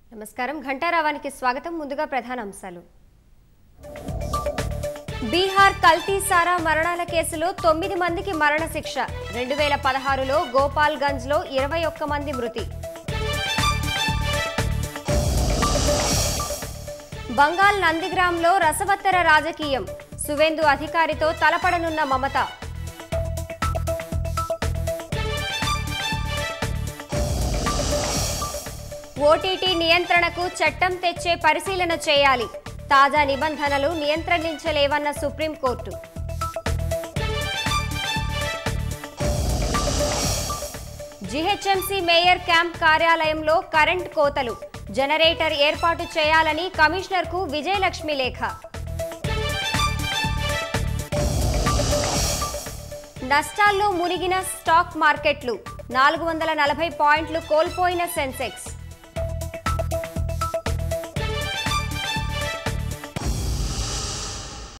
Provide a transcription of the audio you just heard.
నమస్కారం ఘంటారావానికి స్వాగతం ముందుగా ప్రధాన అంశాలు బీహార్ కల్తీ సారా మరణాల కేసులో తొమ్మిది మందికి మరణశిక్ష రెండు వేల పదహారులో గోపాల్గంజ్లో ఇరవై ఒక్క మంది మృతి బంగాల్ నందిగ్రామ్లో రసవత్తర రాజకీయం సువేందు అధికారితో తలపడనున్న మమత ఓటీటీ నియంత్రణకు చట్టం తెచ్చే పరిశీలన చేయాలి తాజా నిబంధనలు నియంత్రించలేవన్న సుప్రీంకోర్టు జీహెచ్ఎంసీ మేయర్ క్యాంప్ కార్యాలయంలో కరెంట్ కోతలు జనరేటర్ ఏర్పాటు చేయాలని కమిషనర్కు విజయలక్ష్మి లేఖ నష్టాల్లో మునిగిన స్టాక్ మార్కెట్లు నాలుగు వందల నలభై పాయింట్లు కోల్పోయిన సెన్సెక్స్